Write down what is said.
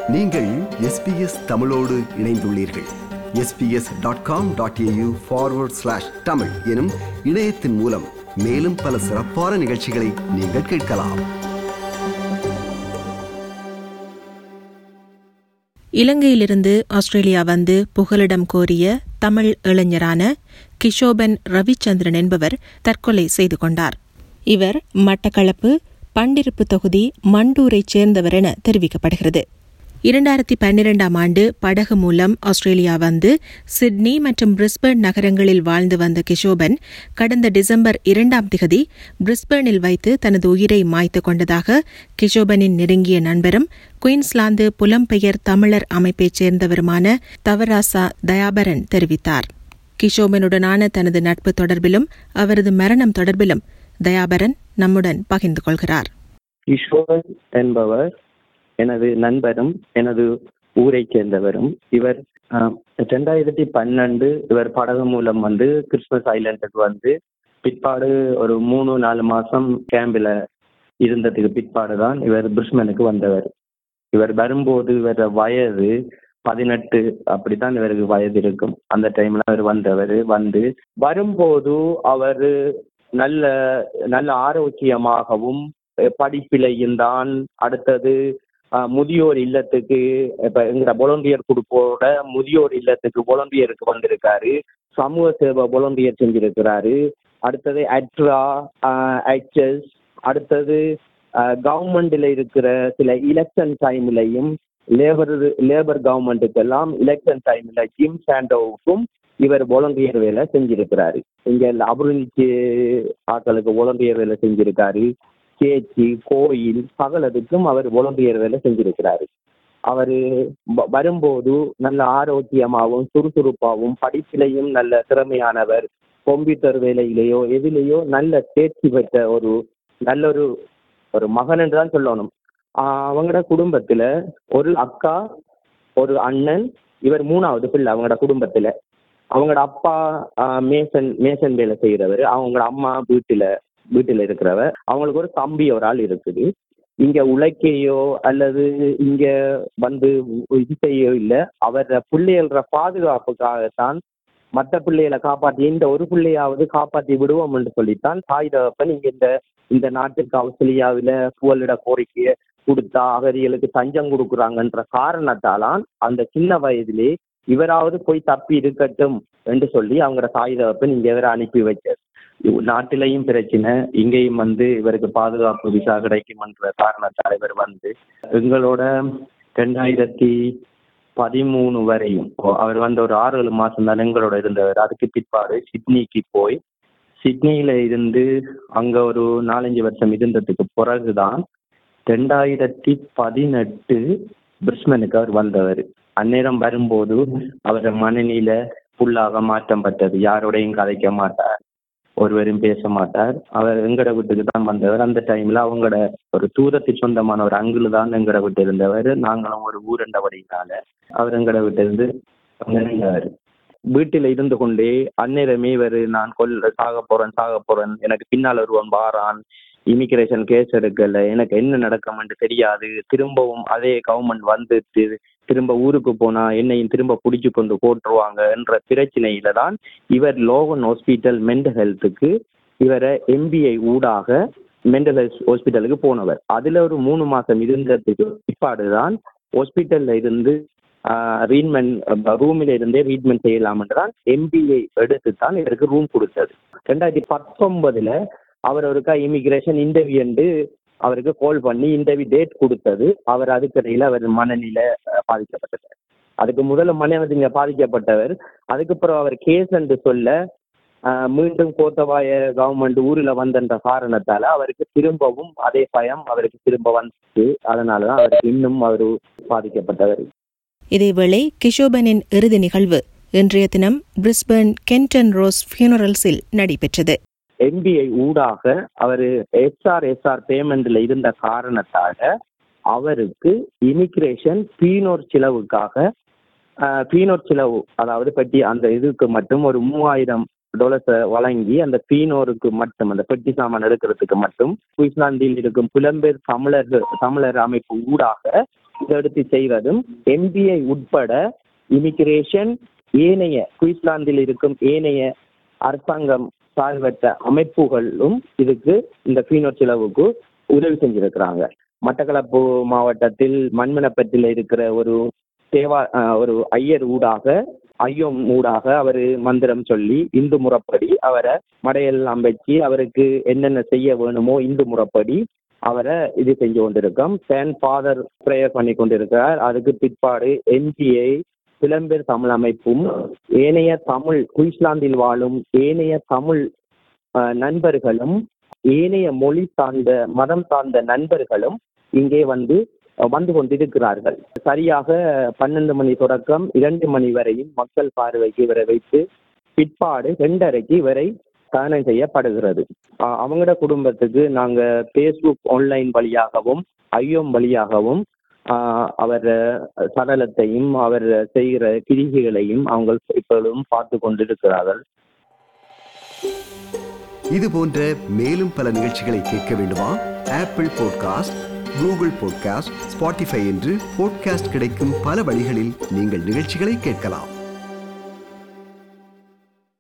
நீங்கள் எஸ்பிஎஸ் தமிழோடு இணைந்துள்ளீர்கள் SBS dot com dot AU forward slash Tamil எனும் இணையத்தின் மூலம் மேலும் பல சிறப்பான நிகழ்ச்சிகளை நீங்கள் கேட்கலாம் இலங்கையிலிருந்து ஆஸ்திரேலியா வந்து புகலிடம் கோரிய தமிழ் இளைஞரான கிஷோபன் ரவிச்சந்திரன் என்பவர் தற்கொலை செய்து கொண்டார் இவர் மட்டக்களப்பு பண்டிருப்பு தொகுதி மண்டூரைச் சேர்ந்தவர் என தெரிவிக்கப்படுகிறது இரண்டாயிரத்தி பன்னிரெண்டாம் ஆண்டு படகு மூலம் ஆஸ்திரேலியா வந்து சிட்னி மற்றும் பிரிஸ்பர்ன் நகரங்களில் வாழ்ந்து வந்த கிஷோபன் கடந்த டிசம்பர் இரண்டாம் திகதி பிரிஸ்பர்னில் வைத்து தனது உயிரை மாய்த்து கொண்டதாக கிஷோபனின் நெருங்கிய நண்பரும் குயின்ஸ்லாந்து புலம்பெயர் தமிழர் அமைப்பைச் சேர்ந்தவருமான தவராசா தயாபரன் தெரிவித்தார் கிஷோபனுடனான தனது நட்பு தொடர்பிலும் அவரது மரணம் தொடர்பிலும் தயாபரன் நம்முடன் பகிர்ந்து கொள்கிறார் கிஷோர் என்பவர் எனது நண்பரும் எனது ஊரை சேர்ந்தவரும் இவர் ரெண்டாயிரத்தி பன்னெண்டு இவர் படகு மூலம் வந்து கிறிஸ்மஸ் ஐலண்டுக்கு வந்து பிற்பாடு ஒரு மூணு நாலு மாசம் கேம்பில் இருந்ததுக்கு பிற்பாடு தான் இவர் பிரிஸ்மனுக்கு வந்தவர் இவர் வரும்போது இவர் வயது பதினெட்டு அப்படித்தான் இவருக்கு வயது இருக்கும் அந்த டைம்ல அவர் வந்தவர் வந்து வரும்போது அவர் நல்ல நல்ல ஆரோக்கியமாகவும் படிப்பிலையும் தான் அடுத்தது முதியோர் இல்லத்துக்கு இப்ப எங்கிற volunteer குடுப்போட முதியோர் இல்லத்துக்கு volunteerக்கு வந்திருக்காரு சமூக சேவை volunteer செஞ்சிருக்கிறாரு அடுத்தது அட்ரா ஹெச்எஸ் அடுத்தது கவர்மெண்ட்ல இருக்கிற சில எலெக்ஷன் டைம்லையும் லேபர் லேபர் கவர்மெண்ட்டுக்கெல்லாம் எலெக்ஷன் டைம்ல ஜிம் சாண்டோவுக்கும் இவர் volunteer வேலை செஞ்சிருக்கிறாரு இங்க அபிவிருத்தி ஆட்களுக்கு volunteer வேலை செஞ்சிருக்காரு சேச்சி கோயில் சகலதுக்கும் அவர் volunteer வேலை செஞ்சிருக்கிறாரு அவர் வரும்போது நல்ல ஆரோக்கியமாகவும் சுறுசுறுப்பாகவும் படிப்பிலையும் நல்ல திறமையானவர் கம்ப்யூட்டர் வேலையிலேயோ எதிலேயோ நல்ல தேர்ச்சி பெற்ற ஒரு நல்ல ஒரு ஒரு மகன் என்று தான் சொல்லணும் அவங்களோட குடும்பத்துல ஒரு அக்கா ஒரு அண்ணன் இவர் மூணாவது பிள்ளை அவங்களோட குடும்பத்துல அவங்களோட அப்பா மேசன் மேசன் வேலை செய்கிறவர் அவங்களோட அம்மா வீட்டுல வீட்டில் இருக்கிறவர் அவங்களுக்கு ஒரு தம்பி ஒரு ஆள் இருக்குது இங்க உழைக்கையோ அல்லது இங்க வந்து இது செய்யோ இல்லை அவர் பிள்ளைகள பாதுகாப்புக்காகத்தான் மற்ற பிள்ளைகளை காப்பாற்றி இந்த ஒரு பிள்ளையாவது காப்பாற்றி விடுவோம் என்று சொல்லித்தான் தாய் தகப்பன் இங்க இந்த இந்த நாட்டுக்கு ஆஸ்திரேலியாவில் புகலிட கோரிக்கையை கொடுத்தா அகதிகளுக்கு தஞ்சம் கொடுக்குறாங்கன்ற காரணத்தாலான் அந்த சின்ன வயதிலே இவராவது போய் தப்பி இருக்கட்டும் என்று சொல்லி அவங்களோட தாய் தகப்பன் இங்க இவரை அனுப்பி வச்சார் நாட்டிலையும் பிரச்சனை இங்கேயும் வந்து இவருக்கு பாதுகாப்பு விசா கிடைக்கும்ன்ற காரணத்தால் இவர் வந்து எங்களோட ரெண்டாயிரத்தி பதிமூணு வரையும் அவர் வந்து ஒரு ஆறு ஏழு மாசம் தான் எங்களோட இருந்தவர் அதுக்கு பிற்பாடு சிட்னிக்கு போய் சிட்னியில இருந்து அங்க ஒரு நாலஞ்சு வருஷம் இருந்ததுக்கு பிறகுதான் ரெண்டாயிரத்தி பதினெட்டு பிரிஸ்மனுக்கு அவர் வந்தவர் அந்நேரம் வரும்போது அவர் மனநில ஃபுல்லாக மாற்றப்பட்டது யாரோடையும் கதைக்க மாட்டார் ஒருவரும் பேச மாட்டார் அவர் எங்கட வீட்டுக்கு தான் வந்தவர் அந்த டைம்ல அவங்களோட ஒரு தூரத்துக்கு சொந்தமான ஒரு அங்குல தான் எங்கட வீட்டு இருந்தவர் நாங்களும் ஒரு ஊரண்டபடினால அவர் எங்கட வீட்டு இருந்து இருந்தவர் வீட்டில் இருந்து கொண்டே அந்நேரமே இவர் நான் கொல்ல சாக போறேன் சாக போறேன் எனக்கு பின்னால் ஒருவன் வாரான் இமிகிரேஷன் கேஸ் எடுக்கல எனக்கு என்ன நடக்கும்னு தெரியாது திரும்பவும் அதே கவர்மெண்ட் வந்துட்டு திரும்ப ஊருக்கு போனா என்னையும் திரும்ப பிடிச்சு கொண்டு போட்டுருவாங்க என்ற பிரச்சனையில தான் இவர் லோகன் ஹாஸ்பிட்டல் மென்டல் ஹெல்த்துக்கு இவரை எம்பிஐ ஊடாக மென்டல் ஹெல்த் ஹாஸ்பிட்டலுக்கு போனவர் அதுல ஒரு மூணு மாசம் இருந்ததுக்கு பிற்பாடு தான் ஹாஸ்பிட்டல்ல இருந்து ரீட்மெண்ட் ரூமில் இருந்தே ட்ரீட்மெண்ட் செய்யலாம்னு தான் எம்பிஐ எடுத்து தான் இவருக்கு ரூம் கொடுத்தது ரெண்டாயிரத்தி பத்தொன்பதுல அவர் ஒருக்கா இமிகிரேஷன் இன்டர்வியூண்டு அவருக்கு கால் பண்ணி இன்டர்வியூ டேட் கொடுத்தது அவர் அதுக்கிடையில் அவர் மனநிலை பாதிக்கப்பட்டவர் அதுக்கு முதல்ல மனநிலை பாதிக்கப்பட்டவர் அதுக்கப்புறம் அவர் கேஸ் என்று சொல்ல மீண்டும் கோத்தபாய கவர்மெண்ட் ஊரில் வந்தன்ற காரணத்தால அவருக்கு திரும்பவும் அதே பயம் அவருக்கு திரும்ப வந்துச்சு அதனால தான் அவருக்கு இன்னும் அவர் பாதிக்கப்பட்டவர் இதேவேளை கிஷோபனின் இறுதி நிகழ்வு இன்றைய தினம் பிரிஸ்பர்ன் கென்டன் ரோஸ் ஃபியூனரல்ஸில் நடைபெற்றது எம்பிஐ ஊடாக அவர் எஸ்ஆர் எஸ்ஆர் பேமெண்ட்ல இருந்த காரணத்தால அவருக்கு இமிகிரேஷன் பீனோர் செலவுக்காக பீனோர் செலவு அதாவது பெட்டி அந்த இதுக்கு மட்டும் ஒரு மூவாயிரம் டாலர்ஸை வழங்கி அந்த பீனோருக்கு மட்டும் அந்த பெட்டி சாமான் எடுக்கிறதுக்கு மட்டும் குயின்ஸ்லாந்தில் இருக்கும் புலம்பெயர் தமிழர் தமிழர் அமைப்பு ஊடாக எடுத்து செய்வதும் எம்பிஐ உட்பட இமிகிரேஷன் ஏனைய குயின்ஸ்லாந்தில் இருக்கும் ஏனைய அரசாங்கம் சார்பற்ற அமைப்புகளும் இதுக்கு இந்த ஃபீனோட் செலவுக்கு உதவி செஞ்சிருக்கிறாங்க மட்டக்களப்பு மாவட்டத்தில் மண்மனப்பட்டில் இருக்கிற ஒரு தேவா அஹ், ஒரு ஐயர் ஊடாக ஐயம் ஊடாக அவர் மந்திரம் சொல்லி இந்து முறைப்படி அவரை மடையெல்லாம் வச்சு அவருக்கு என்னென்ன செய்ய வேணுமோ இந்து முறைப்படி அவரை இது செஞ்சு கொண்டிருக்கோம் சேன் ஃபாதர் ப்ரேயர் பண்ணி கொண்டிருக்கிறார் அதுக்கு பிற்பாடு என்ஜிஐ புலம்பெயர் தமிழ் அமைப்பும் ஏனைய தமிழ் குயின்ஸ்லாந்தில் வாழும் ஏனைய தமிழ் அஹ், நண்பர்களும் ஏனைய மொழி சார்ந்த மதம் சார்ந்த நண்பர்களும் இங்கே வந்து அஹ், வந்து கொண்டிருக்கிறார்கள் சரியாக பன்னெண்டு மணி தொடக்கம் இரண்டு மணி வரையும் மக்கள் பார்வைக்கு இவரை வைத்து பிற்பாடு ரெண்டரைக்கு இவரை தானம் செய்யப்படுகிறது அஹ், அவங்களோட குடும்பத்துக்கு நாங்க ஃபேஸ்புக் ஆன்லைன் வழியாகவும் ஐயோம் வழியாகவும் ஆஹ், அவர் சடலத்தையும் அவர் செய்கிற கிரிகைகளையும் அவங்க இப்பொழுதும் பார்த்து கொண்டிருக்கிறார்கள் இது போன்ற மேலும் பல நிகழ்ச்சிகளை கேட்க வேண்டுமா Apple podcast Google podcast Spotify என்று பாட்காஸ்ட் கிடைக்கும் பல வழிகளில் நீங்கள் நிகழ்ச்சிகளை கேட்கலாம்